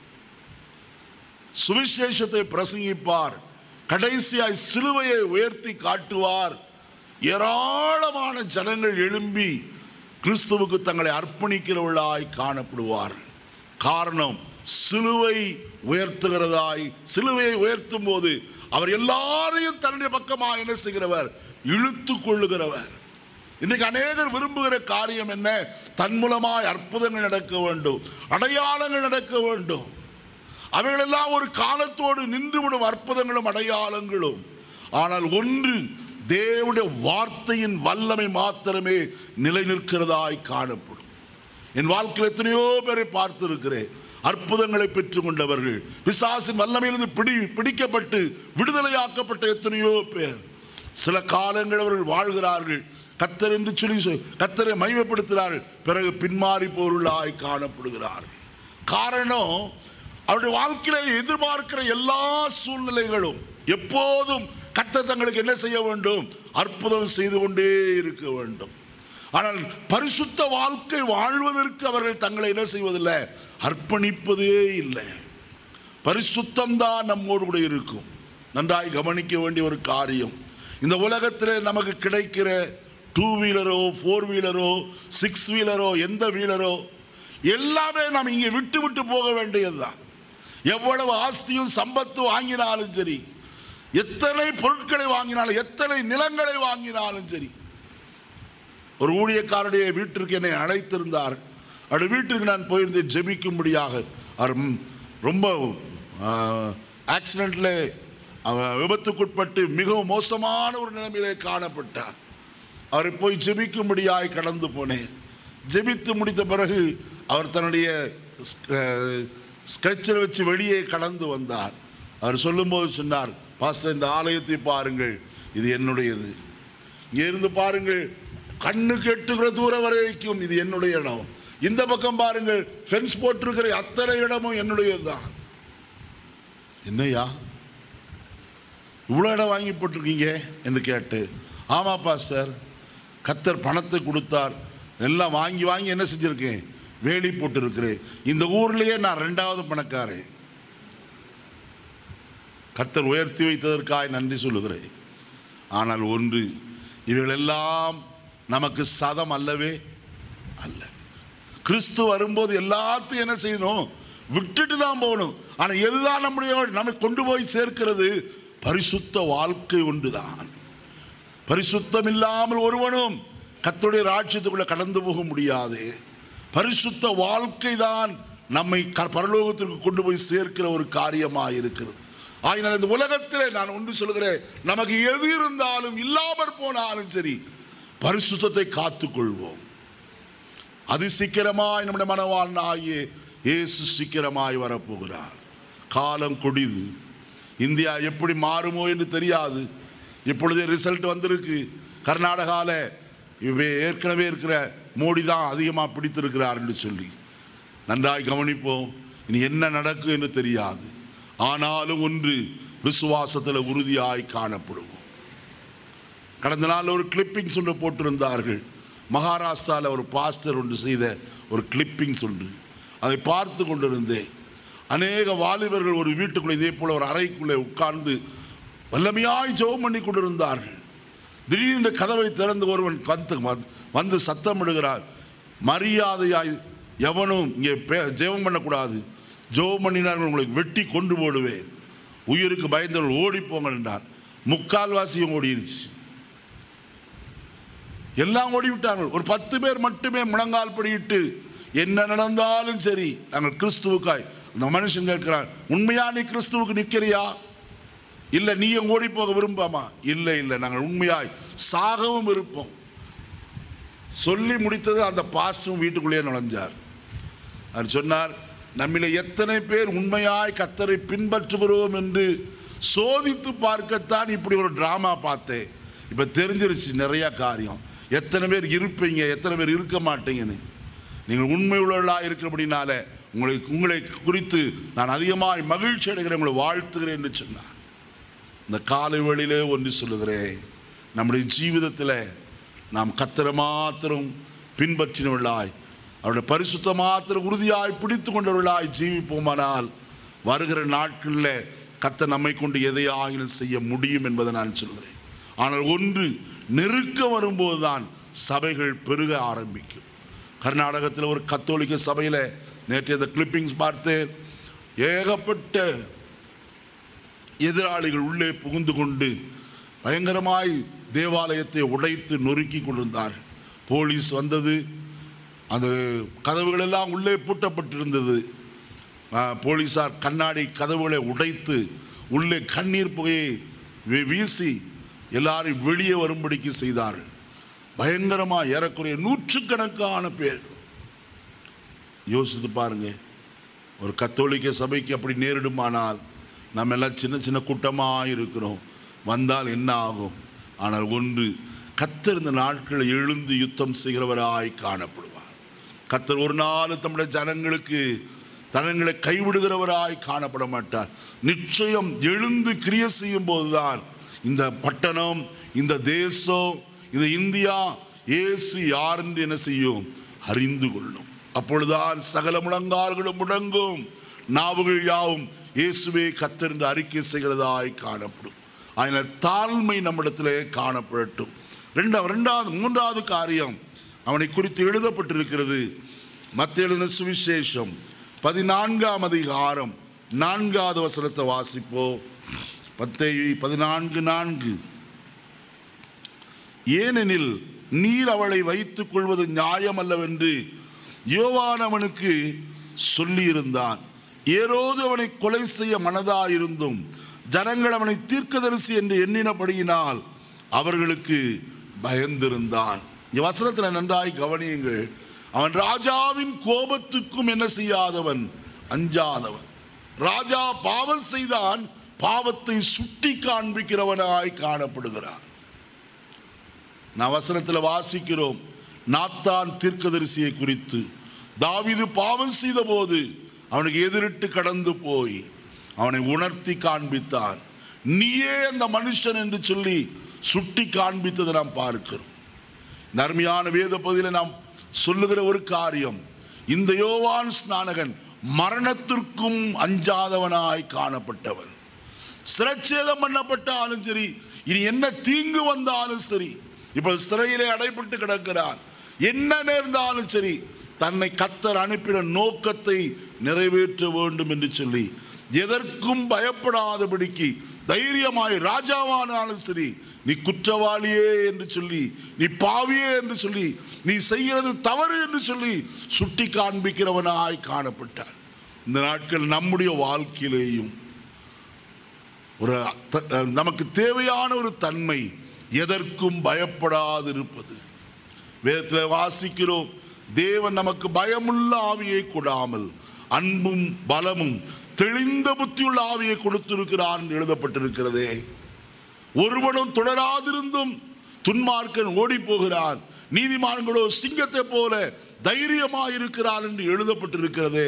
சுவிசேஷத்தை பிரசங்கிப்பார் கடைசியாய் சிலுவையை உயர்த்தி காட்டுவார் ஏராளமான ஜனங்கள் எழும்பி கிறிஸ்துவுக்கு தங்களை அர்ப்பணிக்கிறவர்களாய் காணப்படுவார் காரணம் சிலுவை உயர்த்துகிறதாய் சிலுவையை உயர்த்தும் போது அவர் எல்லாரையும் தன்னுடைய பக்கமாக என்ன செய்கிறவர் இழுத்து கொள்ளுகிறவர் இன்னைக்கு அநேகர் விரும்புகிற காரியம் என்ன தன் மூலமாய் அற்புதங்கள் நடக்க வேண்டும் அடையாளங்கள் நடக்க வேண்டும் அவைகளெல்லாம் ஒரு காலத்தோடு நின்றுவிடும் அற்புதங்களும் அடையாளங்களும் ஆனால் ஒன்று தேவனுடைய வார்த்தையின் வல்லமை மாத்திரமே நிலை நிற்கிறதாய் காணப்படும் என் வாழ்க்கையில் எத்தனையோ பேரை பார்த்திருக்கிறேன் அற்புதங்களை பெற்றுக் கொண்டவர்கள் பிசாசின் வல்லமையிலிருந்து பிடி பிடிக்கப்பட்டு விடுதலையாக்கப்பட்ட எத்தனையோ பேர் சில காலங்கள் அவர்கள் வாழ்கிறார்கள் கத்தர் என்று சொல்லி சொ- கத்தரை மைமைப்படுத்துகிறார்கள் பிறகு பின்மாறி பொருளாய் காணப்படுகிறார்கள் காரணம் அவருடைய வாழ்க்கையில எதிர்பார்க்கிற எல்லா சூழ்நிலைகளும் எப்போதும் கத்த தங்களுக்கு என்ன செய்ய வேண்டும் அற்புதம் செய்து கொண்டே இருக்க வேண்டும் ஆனால் பரிசுத்த வாழ்க்கை வாழ்வதற்கு அவர்கள் தங்களை என்ன செய்வதில்லை அர்ப்பணிப்பதே இல்லை பரிசுத்தம் தான் நம்மோடு கூட இருக்கும் நன்றாய் கவனிக்க வேண்டிய ஒரு காரியம் இந்த உலகத்தில் நமக்கு கிடைக்கிற டூ வீலரோ ஃபோர் வீலரோ சிக்ஸ் வீலரோ எந்த வீலரோ எல்லாமே நாம் இங்கே விட்டு விட்டு போக வேண்டியதுதான் எவ்வளவு ஆஸ்தியும் சம்பத்து வாங்கினாலும் சரி எத்தனை பொருட்களை வாங்கினாலும் எத்தனை நிலங்களை வாங்கினாலும் சரி ஒரு ஊழியக்காரருடைய வீட்டிற்கு என்னை அழைத்திருந்தார் அவருடைய வீட்டிற்கு நான் போயிருந்தேன் ஜெபிக்கும்படியாக அவர் ம், ரொம்ப ஆக்சிடெண்ட்ல விபத்துக்குட்பட்டு மிகவும் மோசமான ஒரு நிலைமையிலே காணப்பட்டார் அவரை போய் ஜெபிக்கும்படியாய் கடந்து போனேன் ஜெபித்து முடித்த பிறகு அவர் தன்னுடைய ஸ்கெட்சர் வச்சு வெளியே கடந்து வந்தார் அவர் சொல்லும்போது சொன்னார் பாஸ்டர் இந்த ஆலயத்தை பாருங்கள் இது என்னுடையது இங்கே இருந்து பாருங்கள் கண்ணு கெட்டுகிற தூரம் வரைக்கும் இது என்னுடைய இடம் இந்த பக்கம் பாருங்கள் ஃபென்ஸ் போட்டிருக்கிற அத்தனை இடமும் என்னுடையது தான் என்னையா இவ்வளோ இடம் வாங்கி போட்டிருக்கீங்க என்று கேட்டு ஆமா பாஸ்டர் கத்தர் பணத்தை கொடுத்தார் எல்லாம் வாங்கி வாங்கி என்ன செஞ்சிருக்கேன் வேலி போட்டிருக்கிறேன் இந்த ஊர்லயே நான் ரெண்டாவது பணக்காரன் கத்தர் உயர்த்தி வைத்ததற்காய் நன்றி சொல்லுகிறேன் ஆனால் ஒன்று இவைகளெல்லாம் நமக்கு சதம் அல்லவே அல்ல கிறிஸ்து வரும்போது எல்லாத்தையும் என்ன செய்யணும் விட்டுட்டு தான் போகணும் ஆனால் எதுதான் நம்முடைய நம்மை கொண்டு போய் சேர்க்கிறது பரிசுத்த வாழ்க்கை ஒன்றுதான் பரிசுத்தம் இல்லாமல் ஒருவனும் கர்த்தருடைய ராஜ்யத்துக்குள்ள கடந்து போக முடியாது பரிசுத்த வாழ்க்கை தான் நம்மை க- பரலோகத்திற்கு கொண்டு போய் சேர்க்கிற ஒரு காரியமாக இருக்கிறது ஆகினால் இந்த உலகத்திலே நான் ஒன்று சொல்கிறேன் நமக்கு எது இருந்தாலும் இல்லாமற் போனாலும் சரி பரிசுத்தத்தை காத்துக்கொள்வோம் அது சீக்கிரமாய் நம்முடைய மனவாளன் ஆகிய இயேசு சீக்கிரமாய் வரப்போகிறார் காலம் கொடிது இந்தியா எப்படி மாறுமோ என்று தெரியாது இப்பொழுதே ரிசல்ட் வந்திருக்கு கர்நாடகாவில் இவ- ஏற்கனவே இருக்கிற மோடி தான் அதிகமாக பிடித்திருக்கிறார் என்று சொல்லி நன்றாய் கவனிப்போம் இனி என்ன நடக்கும் என்று தெரியாது ஆனாலும் ஒன்று விசுவாசத்தில் உறுதியாய் காணப்படுவோம் கடந்த நாள் ஒரு கிளிப்பிங்ஸ் ஒன்று போட்டிருந்தார்கள் மகாராஷ்டிராவில் ஒரு பாஸ்டர் ஒன்று செய்த ஒரு கிளிப்பிங்ஸ் ஒன்று அதை பார்த்து கொண்டிருந்தேன் அநேக வாலிபர்கள் ஒரு வீட்டுக்குள்ளே இதே போல ஒரு அறைக்குள்ளே உட்கார்ந்து வல்லமையாய் ஜெபம் பண்ணி கொண்டிருந்தார்கள் திடீரென்று கதவை திறந்து ஒருவன் வந்து வந்து சத்தமிடுகிறார் மரியாதையாய் எவனும் இங்கே பே- ஜெபம் பண்ணக்கூடாது ஜெபம் பண்ணினார்கள் உங்களுக்கு வெட்டி கொண்டு போடுவேன் உயிருக்கு பயந்தவர்கள் ஓடி போங்கள் என்றார் முக்கால்வாசியும் ஓடிடுச்சு எல்லாம் ஓடிவிட்டார்கள் ஒரு பத்து பேர் மட்டுமே முழங்கால் படியிட்டு என்ன நடந்தாலும் சரி நாங்கள் கிறிஸ்துவுக்காய் அந்த மனுஷன் கேட்கிறான் உண்மையா நீ கிறிஸ்துவுக்கு நிற்கிறியா இல்லை நீயும் ஓடி போக விரும்பாமா இல்லை இல்லை நாங்கள் உண்மையாய் சாகவும் இருப்போம் சொல்லி முடித்தது அந்த பாஸ்டும் வீட்டுக்குள்ளேயே நுழைஞ்சார் அவர் சொன்னார் நம்மில எத்தனை பேர் உண்மையாய் கத்தரை பின்பற்றுகிறோம் என்று சோதித்து பார்க்கத்தான் இப்படி ஒரு டிராமா பார்த்தேன் இப்போ தெரிஞ்சிருச்சு நிறைய காரியம் எத்தனை பேர் இருப்பீங்க எத்தனை பேர் இருக்க மாட்டீங்கன்னு நீங்கள் உண்மை உள்ளவர்களாக இருக்கிறபடினால உங்களை உங்களை குறித்து நான் அதிகமாய் மகிழ்ச்சி அடைகிறேன் உங்களை வாழ்த்துகிறேன் என்று சொன்னார் இந்த காலை வேளையிலே ஒன்று சொல்லுகிறேன் நம்முடைய ஜீவிதத்தில் நாம் கத்தர மாத்திரம் பின்பற்றினவர்களாய் அவருடைய பரிசுத்த மாத்திரம் உறுதியாய் பிடித்து கொண்டவர்களாய் ஜீவிப்போமானால் வருகிற நாட்களில் கத்த நம்மை கொண்டு எதையாகிலும் செய்ய முடியும் என்பதை நான் சொல்கிறேன் ஆனால் ஒன்று நெருக்க வரும்போது தான் சபைகள் பெருக ஆரம்பிக்கும் கர்நாடகத்தில் ஒரு கத்தோலிக்க சபையில் நேற்று இந்த கிளிப்பிங்ஸ் பார்த்தேன் ஏகப்பட்ட எதிராளிகள் உள்ளே புகுந்து கொண்டு பயங்கரமாய் தேவாலயத்தை உடைத்து நொறுக்கி கொண்டிருந்தார் போலீஸ் வந்தது அந்த கதவுகள் எல்லாம் உள்ளே பூட்டப்பட்டிருந்தது ஆ, போலீசார் கண்ணாடி கதவுகளை உடைத்து உள்ளே கண்ணீர் புகையை வீ- வீசி எல்லாரையும் வெளியே வரும்படிக்கு செய்தார்கள் பயங்கரமாக ஏறக்குறைய நூற்றுக்கணக்கான பேர் யோசித்து பாருங்க ஒரு கத்தோலிக்க சபைக்கு அப்படி நேரிடுமானால் நம்ம எல்லாம் சின்ன சின்ன கூட்டமாக இருக்கிறோம் வந்தால் என்ன ஆகும் ஆனால் ஒன்று கத்தர் இந்த நாட்களில் எழுந்து யுத்தம் செய்கிறவராய் காணப்படுவார் கத்தர் ஒரு நாள் தம்முடைய ஜனங்களுக்கு தனங்களை கைவிடுகிறவராய் காணப்பட மாட்டார் நிச்சயம் எழுந்து கிரிய செய்யும் போதுதான் இந்த பட்டணம் இந்த தேசம் இந்த இந்தியா இயேசு யார் என்று என்ன செய்யும் அறிந்து கொள்ளும் அப்பொழுதுதான் சகல முழங்கால்களும் முடங்கும் நாவுகள் யாவும் இயேசுவே கத்தர் என்று அறிக்கை செய்கிறதாய் காணப்படும் அதனால் தாழ்மை நம்மிடத்திலே காணப்படட்டும் ரெண்டாவது ரெண்டாவது மூன்றாவது காரியம் அவனை குறித்து எழுதப்பட்டிருக்கிறது மத்திய எழுதின சுவிசேஷம் பதினான்காம் அதிகாரம் நான்காவது வசனத்தை வாசிப்போம் பத்தை பதினான்கு நான்கு ஏனெனில் நீர் அவளை வைத்துக் கொள்வது நியாயமல்லவென்று யோவான் அவனுக்கு சொல்லியிருந்தான் ஏரோது அவனை கொலை செய்ய மனதாயிருந்தும் ஜனங்கள் அவனை தீர்க்கதரிசி என்று எண்ணினபடியினால் அவர்களுக்கு பயந்திருந்தான் இந்த வசனத்தில் நன்றாய் கவனியுங்கள் அவன் ராஜாவின் கோபத்துக்கும் என்ன செய்யாதவன் அஞ்சாதவன் ராஜா பாவம் செய்தான் பாவத்தை சுட்டி காண்பிக்கிறவனாய் காணப்படுகிறான் நான் வசனத்தில் வாசிக்கிறோம் நாத்தான் தீர்க்கதரிசியை குறித்து தாவீது பாவம் செய்த போது அவனுக்கு எதிரிட்டு கடந்து போய் அவனை உணர்த்தி காண்பித்தான் நீயே அந்த மனுஷன் என்று சொல்லி சுட்டி காண்பித்ததை நாம் பார்க்கிறோம் இந்த அருமையான வேத பகுதியில் நாம் சொல்லுகிற ஒரு காரியம் இந்த யோவான் ஸ்நானகன் மரணத்திற்கும் அஞ்சாதவனாய் காணப்பட்டவன் சிரச்சேதம் பண்ணப்பட்டாலும் சரி இனி என்ன தீங்கு வந்தாலும் சரி இப்போ சிறையிலே அடைபட்டு கிடக்கிறான் என்ன நேர்ந்தாலும் சரி தன்னை கத்தர் அனுப்பின நோக்கத்தை நிறைவேற்ற வேண்டும் என்று சொல்லி எதற்கும் பயப்படாதபடிக்கு தைரியமாய் ராஜாவானாலும் சரி நீ குற்றவாளியே என்று சொல்லி நீ பாவியே என்று சொல்லி நீ செய்கிறது தவறு என்று சொல்லி சுட்டி காண்பிக்கிறவனாய் காணப்பட்டார் இந்த நாட்கள் நம்முடைய வாழ்க்கையிலேயும் ஒரு த- நமக்கு தேவையான ஒரு தன்மை எதற்கும் பயப்படாதிருப்பது வேதத்தில் வாசிக்கிறோம் தேவன் நமக்கு பயமுள்ள ஆவியை கொடாமல் அன்பும் பலமும் தெளிந்த புத்தியுள்ள ஆவியை கொடுத்திருக்கிறார் என்று எழுதப்பட்டிருக்கிறதே ஒருவனும் தொடராதிருந்தும் துன்மார்க்கன் ஓடி போகிறான் நீதிமான்களோ சிங்கத்தை போல தைரியமாயிருக்கிறான் என்று எழுதப்பட்டிருக்கிறதே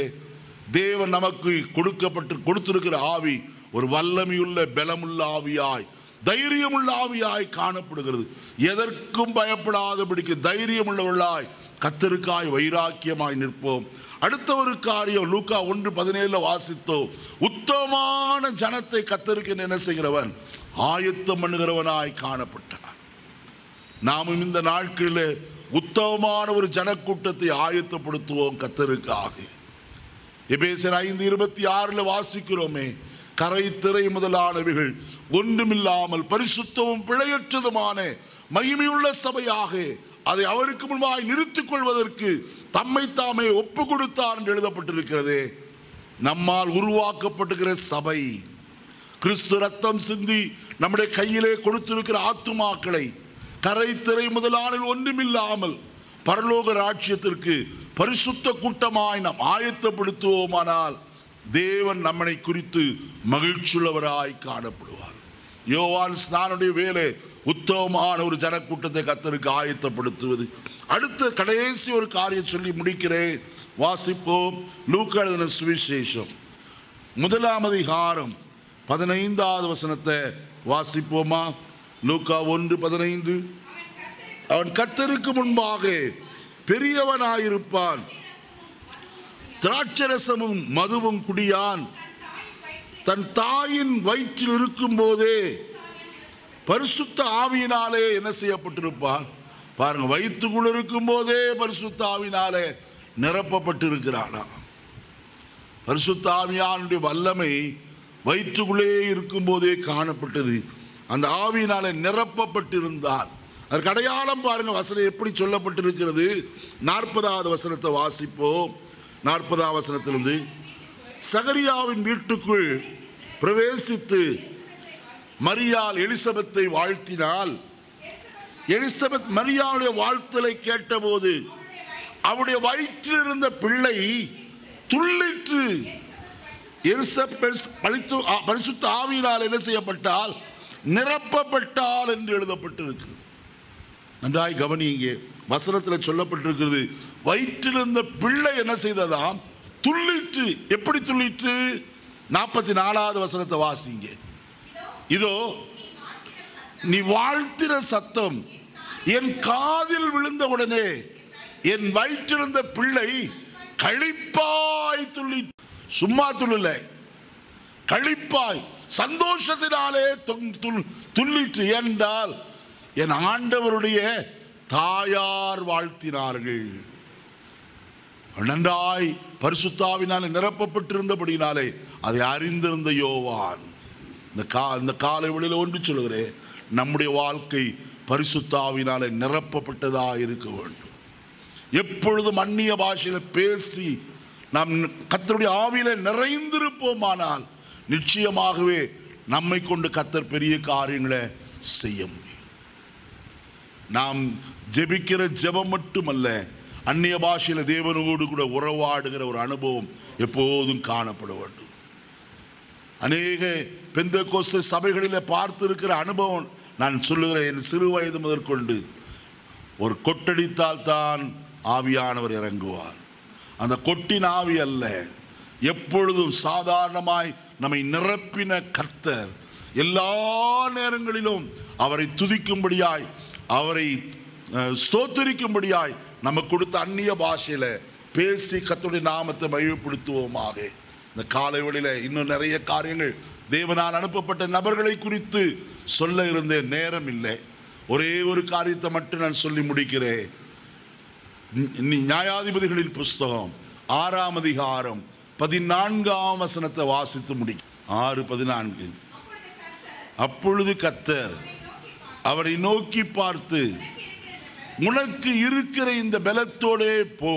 தேவன் நமக்கு கொடுக்கப்பட்டு கொடுத்திருக்கிற ஆவி ஒரு வல்லமையுள்ள பலமுள்ள ஆவியாய் தைரியமுள்ள ஆவியாய் காணப்படுகிறது எதற்கும் பயப்படாதபடிக்கு தைரியமுள்ளவர்களாய் கத்தருக்காய் வைராக்கியமாய் நிற்போம் அடுத்த ஒரு காரியம் லூக்கா ஒன்று பதினேழுல வாசித்தோம் உத்தமமான ஜனத்தை கத்தருக்கு என்ன செய்கிறவன் ஆயத்தம் பண்ணுகிறவனாய் காணப்பட்டார் நாமும் இந்த நாட்களில் உத்தமமான ஒரு ஜனக்கூட்டத்தை ஆயத்தப்படுத்துவோம் கத்தருக்காக எபேசர் ஐந்து இருபத்தி ஆறுல வாசிக்கிறோமே கரை திரை முதலானவைகள் ஒன்றுமில்லாமல் பரிசுத்தமும் பிழையற்றதுமான மகிமையுள்ள சபையாக அதை அவருக்கு முன்பாய் நிறுத்திக் கொள்வதற்கு தம்மை தாமே ஒப்பு கொடுத்தார் என்று எழுதப்பட்டிருக்கிறதே நம்மால் உருவாக்கப்பட்டிருக்கிற சபை கிறிஸ்து ரத்தம் சிந்தி நம்முடைய கையிலே கொடுத்திருக்கிற ஆத்துமாக்களை கரை திரை முதலான ஒன்றுமில்லாமல் பரலோக ராட்சியத்திற்கு பரிசுத்த கூட்டமாய் நாம் ஆயத்தப்படுத்துவோமானால் தேவன் நம்மை குறித்து மகிழ்ச்சியுள்ளவராய் காணப்படுவார் யோவான் ஸ்நானுடைய வேலை உத்தமமான ஒரு ஜனக்கூட்டத்தை கத்தருக்கு ஆயத்தப்படுத்துவது அடுத்த கடைசி ஒரு காரியம் சொல்லி முடிக்கிறேன் வாசிப்போம் லூக்கா எழுதின சுவிசேஷம் முதலாம் அதிகாரம் பதினைந்தாவது வசனத்தை வாசிப்போமா லூக்கா ஒன்று பதினைந்து அவன் கர்த்தருக்கு முன்பாக பெரியவனாயிருப்பான் திராட்சரசமும் மதுவும் குடியான் தன் தாயின் வயிற்றில் இருக்கும் போதே பரிசுத்த ஆவியினாலே என்ன செய்யப்பட்டிருப்பான் பாருங்க வயிற்றுக்குள் இருக்கும் போதே பரிசுத்த ஆவியினாலே நிரப்பப்பட்டிருக்கிறானா பரிசுத்த ஆவியானுடைய வல்லமை வயிற்றுக்குள்ளே இருக்கும்போதே காணப்பட்டது அந்த ஆவியினாலே நிரப்பப்பட்டிருந்தான் அதற்கு அடையாளம் பாருங்க வசனம் எப்படி சொல்லப்பட்டிருக்கிறது நாற்பதாவது வசனத்தை வாசிப்போம் நாற்பதாவது வசனத்திலிருந்து சகரியாவின் வீட்டுக்குள் பிரவேசித்து மரியாள் எலிசபெத்தை வாழ்த்தினால் எலிசபெத் மரியாளுடைய வாழ்த்தலை கேட்டபோது அவருடைய வயிற்றில் இருந்த பிள்ளை துள்ளிற்று எலிசபெத் பரிசு பரிசுத்த ஆவியினால் என்ன செய்யப்பட்டால் நிரப்பப்பட்டால் என்று எழுதப்பட்டிருக்கிறது நன்றாய் கவனிங்க வசனத்தில் சொல்லப்பட்டிருக்கிறது வயிற்றில் இருந்த பிள்ளை என்ன செய்ததாம் துள்ளிற்று எப்படி துள்ளிற்று நாற்பத்தி நாலாவது வசனத்தை வாசிங்க இதோ நீ வாழ்த்தின சத்தம் என் காதில் விழுந்த உடனே என் வயிற்றிருந்த பிள்ளை களிப்பாய் துள்ளி சும்மா துள்ளல களிப்பாய் சந்தோஷத்தினாலே தொங்- துள்- துள்ளிற்று என்றால் என் ஆண்டவருடைய தாயார் வாழ்த்தினார்கள் நன்றாய் பரிசுத்தாவினாலே நிரப்பப்பட்டிருந்தபடினாலே அதை அறிந்திருந்த யோவான் இந்த கா இந்த காலை வெளியில் ஒன்று சொல்கிறேன் நம்முடைய வாழ்க்கை பரிசுத்தாவினாலே நிரப்பப்பட்டதா இருக்க வேண்டும் எப்பொழுதும் அந்நிய பாஷையில பேசி நாம் கத்தருடைய ஆவியில நிறைந்திருப்போமானால் நிச்சயமாகவே நம்மை கொண்டு கத்தர் பெரிய காரியங்களை செய்ய முடியும் நாம் ஜெபிக்கிற ஜெபம் மட்டுமல்ல அந்நிய பாஷையில தேவனோடு கூட உறவாடுகிற ஒரு அனுபவம் எப்போதும் காணப்பட வேண்டும் அநேக பெந்த கோஸ்து சபைகளில் பார்த்திருக்கிற அனுபவம் நான் சொல்லுகிறேன் என் சிறு வயது முதற்கொண்டு ஒரு கொட்டடித்தால் தான் ஆவியானவர் இறங்குவார் அந்த கொட்டின் ஆவி அல்ல எப்பொழுதும் சாதாரணமாய் நம்மை நிரப்பின கர்த்தர் எல்லா நேரங்களிலும் அவரை துதிக்கும்படியாய் அவரை அஹ், ஸ்தோத்திரிக்கும்படியாய் நமக்கு கொடுத்த அந்நிய பாஷையில பேசி கர்த்தருடைய நாமத்தை மகிழ்ப்படுத்துவோமாக இந்த காலை வேளையில இன்னும் நிறைய காரியங்கள் தேவனால் அனுப்பப்பட்ட நபர்களை குறித்து சொல்ல இருந்த நேரம் இல்லை ஒரே ஒரு காரியத்தை மட்டும் நான் சொல்லி முடிக்கிறேன் நி- நியாயாதிபதிகளின் புஸ்தகம் ஆறாம் அதிகாரம் பதினான்காம் வசனத்தை வாசித்து முடி ஆறு பதினான்கு அப்பொழுது கத்தர் அவரை நோக்கி பார்த்து உனக்கு இருக்கிற இந்த பலத்தோடே போ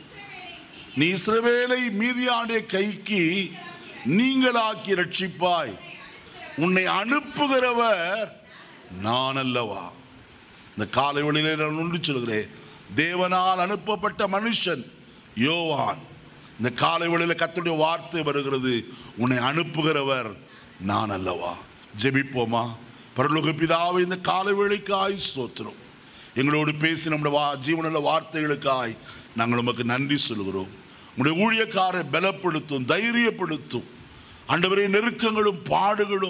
நீ இஸ்ரவேலை மீதியானுடைய கைக்கு நீங்களாக்கி ரட்சிப்பாய் உன்னை அனுப்புகிறவர் நான் அல்லவா இந்த காலை வழியிலே நான் ஒன்று சொல்கிறேன் தேவனால் அனுப்பப்பட்ட மனுஷன் யோவான் இந்த காலை வழியில் கத்துடைய வார்த்தை வருகிறது உன்னை அனுப்புகிறவர் நான் அல்லவா ஜெபிப்போமா பரலோக பிதாவை இந்த காலை வேளைக்காய் ஸ்தோத்திரம் எங்களோடு பேசி நம்முடைய வா ஜீவனுள்ள வார்த்தைகளுக்காய் நாங்கள் உமக்கு நன்றி சொல்கிறோம் உங்களுடைய ஊழியக்காரை பலப்படுத்தும் தைரியப்படுத்தும் ஆண்டவரே நெருக்கங்களும் பாடுகளும்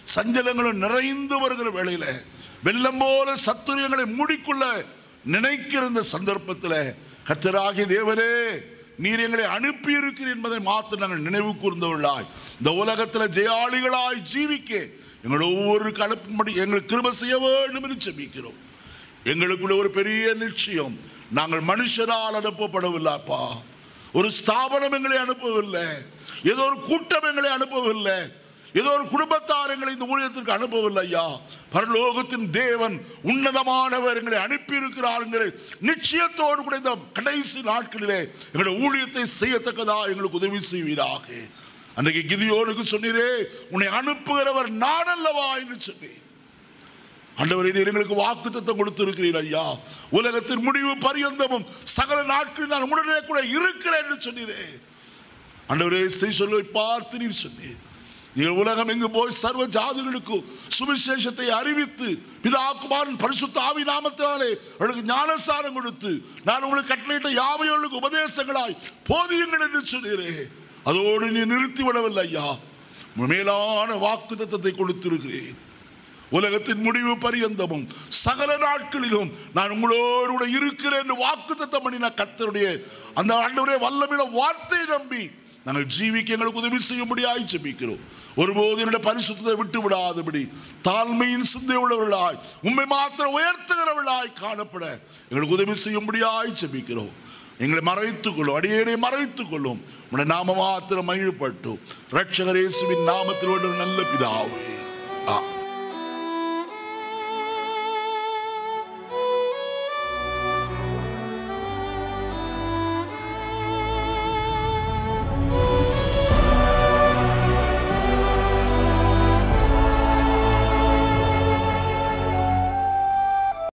சஞ்சலங்களும் நிறைந்து வருகிற வேளையில வெள்ளம் போல சத்துரியங்களை மூடிக்கொள்ள நினைக்கிற இந்த சந்தர்ப்பத்தில் கத்தராகிய தேவனே நீர் எங்களை அனுப்பி இருக்கிறீர் என்பதை மாத்திரம் நாங்கள் நினைவு கூர்ந்தவர்களாய் இந்த உலகத்தில் ஜெயாளிகளாய் ஜீவிக்க எங்கள் ஒவ்வொரு கலப்பின்படி எங்களுக்கு கிருப செய்ய வேண்டும் என்று செபிக்கிறோம் எங்களுக்குள்ள ஒரு பெரிய நிச்சயம் நாங்கள் மனுஷரால் அனுப்பப்படவில்லைப்பா ஒரு ஸ்தாபனம் எங்களை அனுப்பவில்லை ஏதோ ஒரு கூட்டம் எங்களை அனுப்பவில்லை ஏதோ ஒரு குடும்பத்தார் எங்களை இந்த ஊழியத்திற்கு அனுப்பவில்லை ஐயா பரலோகத்தின் தேவன் உன்னதமானவர் எங்களை அனுப்பி இருக்கிறாருங்கிற நிச்சயத்தோடு கூட இந்த கடைசி நாட்களிலே எங்களுடைய ஊழியத்தை செய்யத்தக்கதா எங்களுக்கு உதவி செய்வீராக அன்றைக்கு கிதியோனுக்கு சொன்னீரே உன்னை அனுப்புகிறவர் நான் அல்லவா என்று சொன்னேன் ஆண்டவரே நீர் எங்களுக்கு வாக்கு தத்தம் கொடுத்திருக்கிறீர் ஐயா உலகத்தின் முடிவு பரியந்தமும் சகல நாட்களில் நான் உடனே கூட இருக்கிறேன் என்று சொன்னீரே ஆண்டவரே செய் சொல்லை பார்த்து நீர் சொன்னீர் நீங்கள் உலகம் எங்கு போய் சர்வ ஜாதிகளுக்கும் சுவிசேஷத்தை அறிவித்து பிதாக்குமாரன் பரிசுத்த ஆவி நாமத்தினாலே அவர்களுக்கு ஞானசாரம் கொடுத்து நான் உங்களுக்கு கட்டளையிட்ட யாவையோளுக்கு உபதேசங்களாய் போதியுங்கள் என்று சொன்னீரே அதோடு நீ நிறுத்தி விடவில்லை ஐயா மேலான வாக்கு தத்தத்தை கொடுத்திருக்கிறேன் உலகத்தின் முடிவு பரியந்தமும் சகல நாட்களிலும் நான் உங்களோடு கூட இருக்கிறேன் என்று வாக்குத்தத்தம் பண்ணின கர்த்தருடைய அந்த ஆண்டவரே வல்லமிட வார்த்தையை நம்பி நாங்கள் ஜீவிக்க எங்களுக்கு உதவி செய்யும்படியாய் ஜெபிக்கிறோம் ஒருபோது என்னுடைய பரிசுத்தத்தை விட்டு விடாதபடி தாழ்மையின் சிந்தை உள்ளவர்களாய் உண்மை மாத்திரம் உயர்த்துகிறவர்களாய் காணப்பட எங்களுக்கு உதவி செய்யும்படியாய் ஜெபிக்கிறோம் எங்களை மறைத்துக் கொள்ளும் அடியேனை மறைத்துக் கொள்ளும் உடைய நாம மாத்திரம் மகிழ்பட்டும் ரட்சகரேசுவின் நாமத்தில் ஒரு நல்ல பிதாவே